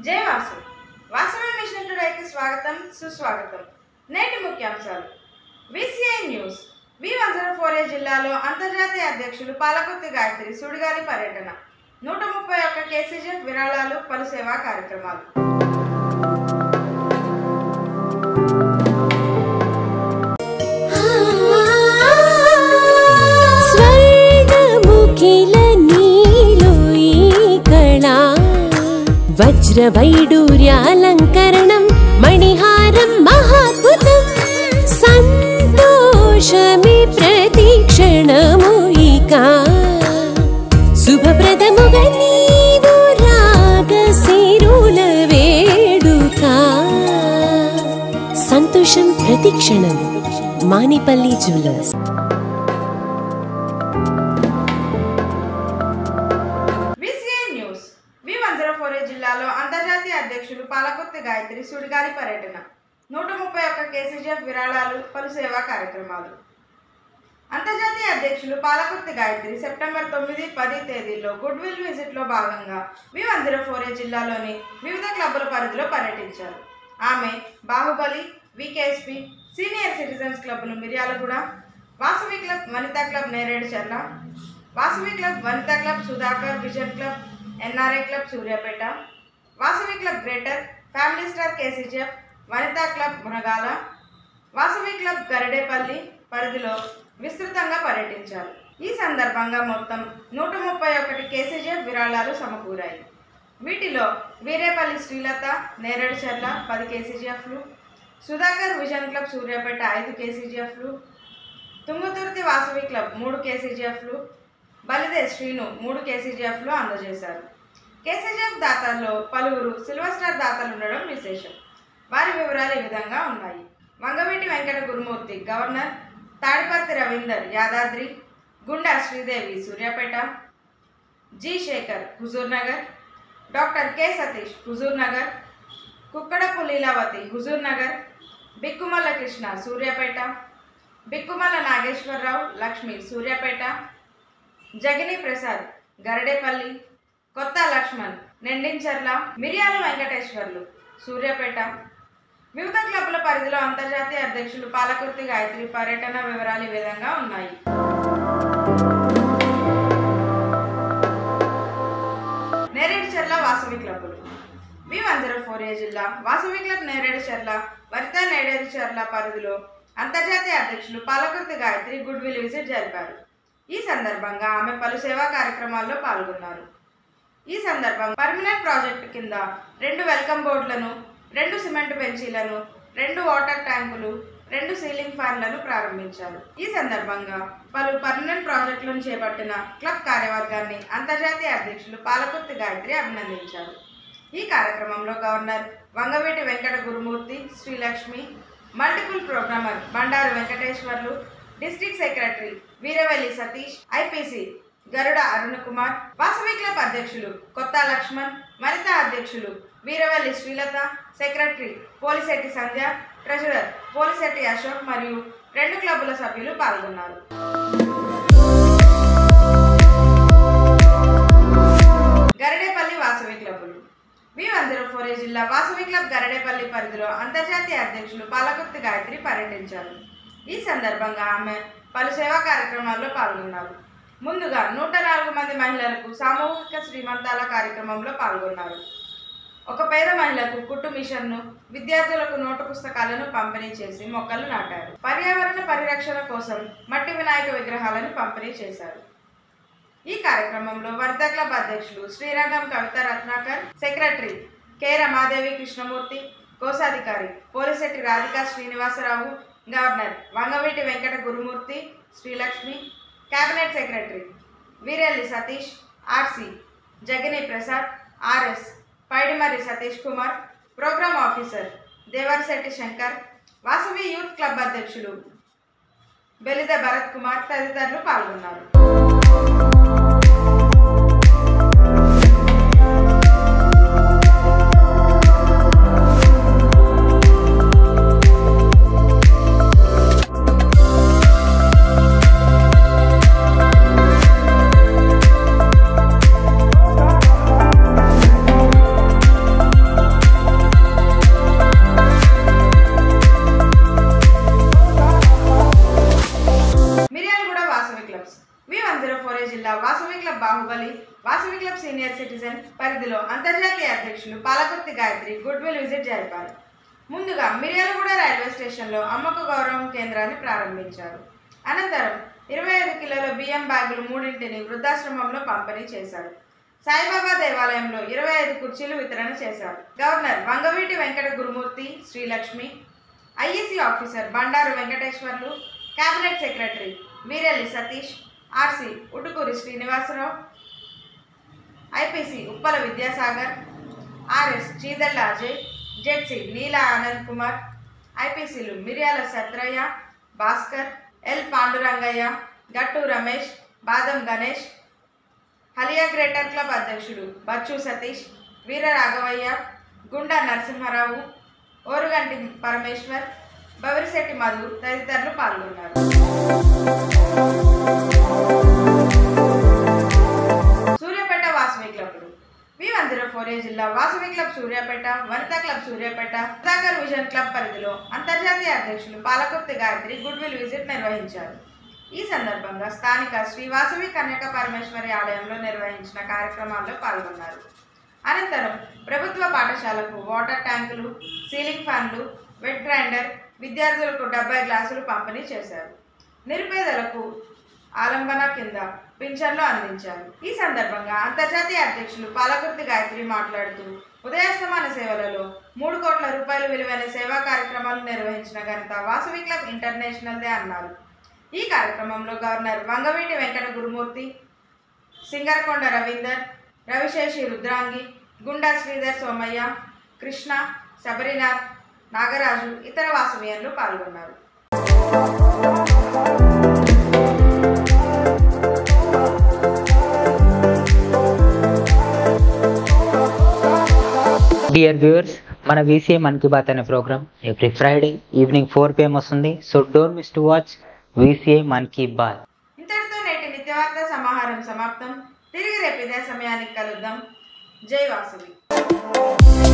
జై వాసు వాసవి మిషన్ టుడేకి స్వాగతం సుస్వాగతం నేటి ముఖ్యాంశాలు VCI news V one zero four A జిల్లాలో అంతర్జాతీయ అధ్యక్షులు పాలకుర్తి గాయత్రి సుడిగాలి పర్యటన నూట ముప్పై ఒక్క కేసీజెఫ్ విరాళాలు పలు సేవా కార్యక్రమాలు స్వర్గముఖిల నీలో ఈ కళా వజ్రవైడూర్యాలంకరణం మణిహారం మహాద్భుతం సంతోషమే ప్రతిక్షణము ఇక శుభప్రదముగా నీవు రాగశిరుల వేడుక సంతోషం ప్రతిక్షణం Manipalli jewellers VCI news V one zero four A జిల్లాలో అంతర్జాతీయ అధ్యక్షులు పాలకుర్తి గాయత్రి సుడిగాలి పర్యటన నూట ముప్పై ఒక్క కేసీజెఫ్ విరాళాలు పలు సేవా కార్యక్రమాలు అంతర్జాతీయ అధ్యక్షులు పాలకుర్తి గాయత్రి సెప్టెంబర్ తొమ్మిది పది తేదీల్లో గుడ్ విల్ విజిట్లో భాగంగా V one zero four A జిల్లాలోని వివిధ క్లబ్బుల పరిధిలో పర్యటించారు ఆమె బాహుబలి వికేఎస్పి సీనియర్ సిటిజన్స్ క్లబ్లు Miryalaguda Vasavi club Vanitha club Neredu Cherla Vasavi club Vanitha club Sudhakar vision club NRI club Suryapet Vasavi club greater family star KCGF Vanitha club Munagala Vasavi club Garidepalli పరిధిలో విస్తృతంగా పర్యటించారు ఈ సందర్భంగా మొత్తం నూట ముప్పై ఒకటి కేసీజెఫ్ విరాళాలు సమకూరాయి వీటిలో వీరేపల్లి శ్రీలత నేరేడు చెర్ల పది కేసీజీఎఫ్లు సుధాకర్ విజన్ క్లబ్ సూర్యాపేట ఐదు కేసీజీఎఫ్లు తుంగుతుర్తి వాసవి క్లబ్ మూడు కేసీజీఎఫ్లు బలిదే శ్రీను మూడు కేసీజీఎఫ్లు అందజేశారు కేసీజీఎఫ్ దాతల్లో పలువురు సిల్వర్ స్టార్ దాతలు ఉండడం విశేషం వారి వివరాలు ఈ విధంగా ఉన్నాయి Vangaveeti Venkata Gurumurthy governor Tadiparthi Ravinder Yadadri Gunda Sridevi Suryapet G Shekar Huzur Nagar doctor K Satish Huzur Nagar Kukkadapu Leelavathi Huzur Nagar Bikkumalla Krishna Suryapet Bikkumalla Nageswararao Lakshmi Suryapet Jagini Prasad Garidepalli Kotha Laxman నెండించర్ల మిరియాల వెంకటేశ్వర్లు సూర్యాపేట వివిధ క్లబ్ల పరిధిలో అంతర్జాతీయ అధ్యక్షులు పాలకుర్తి గాయత్రి పర్యటన వివరాలు ఈ విధంగా ఉన్నాయి నేరేడు చెర్ల వాసవి క్లబ్బులు V one zero four A జిల్లా వాసవి క్లబ్ నేరేడు చెర్ల వరిత నేరేడు చెర్ల పరిధిలో అంతర్జాతీయ అధ్యక్షులు Palakurthi Gayatri good will visit జరిపారు ఈ సందర్భంగా ఆమె పలు సేవా కార్యక్రమాల్లో పాల్గొన్నారు ఈ సందర్భంగా పర్మనెంట్ ప్రాజెక్టు కింద రెండు వెల్కమ్ బోర్డులను రెండు సిమెంట్ బెంచీలను రెండు వాటర్ ట్యాంకులు రెండు సీలింగ్ ఫ్యాన్లను ప్రారంభించారు ఈ సందర్భంగా పలు పర్మనెంట్ ప్రాజెక్టులను చేపట్టిన క్లబ్ కార్యవర్గాన్ని అంతర్జాతీయ అధ్యక్షులు పాలకుర్తి గాయత్రి అభినందించారు ఈ కార్యక్రమంలో governor Vangaveeti Venkata Gurumurthy Srilakshmi multiple programmer Bandaru Venkateswarlu district secretary Veeravalli Satish IPC Garuda Arun Kumar Vasavi club అధ్యక్షులు కొత్త లక్ష్మణ్ వనితా అధ్యక్షులు వీరవల్లి శ్రీలత సెక్రటరీ పోలిశెట్టి సంధ్య ట్రెజరర్ పోలిశెట్టి అశోక్ మరియు రెండు క్లబ్బుల సభ్యులు పాల్గొన్నారు గరడేపల్లి వాసవి క్లబ్బులు V one zero four A జిల్లా వాసవి క్లబ్ గరడేపల్లి పరిధిలో అంతర్జాతీయ అధ్యక్షులు పాలకుర్తి గాయత్రి పర్యటించారు ఈ సందర్భంగా ఆమె పలు సేవా కార్యక్రమాల్లో పాల్గొన్నారు ముందుగా నూట నాలుగు మంది మహిళలకు సామూహిక శ్రీమంతాల కార్యక్రమంలో పాల్గొన్నారు ఒక పేద మహిళకు కుట్టు మిషన్ను విద్యార్థులకు నోటు పుస్తకాలను పంపిణీ చేసి మొక్కలు నాటారు పర్యావరణ పరిరక్షణ కోసం మట్టి వినాయక విగ్రహాలను పంపిణీ చేశారు ఈ కార్యక్రమంలో వర్ధ క్లబ్ అధ్యక్షులు శ్రీరంగం కవిత రత్నాకర్ సెక్రటరీ కె రమాదేవి కృష్ణమూర్తి కోశాధికారి Polisetty Radhika Srinivasarao governor Vangaveeti Venkata Gurumurthy Srilakshmi cabinet secretary Veerelli Satish RC Jagini Prasad RS Paidimarri Satish Kumar programme officer Devarasetty Shankar Vasavi youth club అధ్యక్షులు బెలిద భరత్ కుమార్ తదితరులు పాల్గొన్నారు వాసవి క్లబ్ సీనియర్ సిటిజన్ పరిధిలో అంతర్జాతీయ అధ్యక్షులు Palakurthi Gayatri good will visit జరిపారు ముందుగా మిర్యాలగూడ రైల్వే స్టేషన్లో అమ్మకు గౌరవం కేంద్రాన్ని ప్రారంభించారు అనంతరం ఇరవై ఐదు కిలోల బియ్యం బ్యాగులు మూడింటిని వృద్ధాశ్రమంలో పంపిణీ చేశారు సాయిబాబా దేవాలయంలో ఇరవై ఐదు కుర్చీలు వితరణ చేశారు governor Vangaveeti Venkata Gurumurthy Srilakshmi IEC officer Bandaru Venkateswarlu cabinet secretary Veerelli Satish RC Utukuri Srinivasarao IPC Uppala Vidyasagar RS Chidalla Ajay ZC Neela Anand Kumar ఐపీసీలు మిర్యాల సత్రయ్య భాస్కర్ ఎల్ పాండురంగయ్య గట్టు రమేష్ బాదం గణేష్ హలియా గ్రేటర్ క్లబ్ అధ్యక్షుడు బచ్చు సతీష్ వీర రాఘవయ్య గుండా నరసింహారావు ఓరుగంటి పరమేశ్వర్ బవిరిశెట్టి మధు తదితరులు పాల్గొన్నారు సూర్యాపేట వాసవి క్లబ్లు V one zero four A జిల్లా Vasavi club Suryapet Vanitha club Suryapet Sudhakar vision club పరిధిలో అంతర్జాతీయ అధ్యక్షులు Palakurthi Gayatri good will visit నిర్వహించారు ఈ సందర్భంగా స్థానిక శ్రీ వాసవి కన్యక పరమేశ్వరి ఆలయంలో నిర్వహించిన కార్యక్రమాల్లో పాల్గొన్నారు అనంతరం ప్రభుత్వ పాఠశాలకు వాటర్ ట్యాంకులు సీలింగ్ ఫ్యాన్లు వెట్ గ్రైండర్ విద్యార్థులకు డెబ్బై గ్లాసులు పంపిణీ చేశారు నిరుపేదలకు ఆలంబన కింద పింఛన్లు అందించారు ఈ సందర్భంగా అంతర్జాతీయ అధ్యక్షులు పాలకుర్తి గాయత్రి మాట్లాడుతూ ఉదయాస్తమాన సేవలలో మూడు కోట్ల రూపాయలు విలువైన సేవా కార్యక్రమాలు నిర్వహించిన ఘనత వాసవి క్లబ్ ఇంటర్నేషనల్దే అన్నారు ఈ కార్యక్రమంలో గవర్నర్ వంగవీటి వెంకట గురుమూర్తి సింగరకొండ రవీందర్ రవిశేషి రుద్రాంగి గుండా శ్రీధర్ సోమయ్య కృష్ణ శబరినాథ్ నాగరాజు ఇతర వాసవీయులు పాల్గొన్నారు డియర్ వ్యూవర్స్ మన వీసీఏ మన్ కీ బాత్ అనే programme every Friday evening four PM వస్తుంది so don't miss to watch VCA Mann Ki Baat ఇంతటితో నేటి నిత్యవార్త సమాహారం సమాప్తం తిరిగి రేపు ఇదే సమయానికి కలుద్దాం జై వాసవి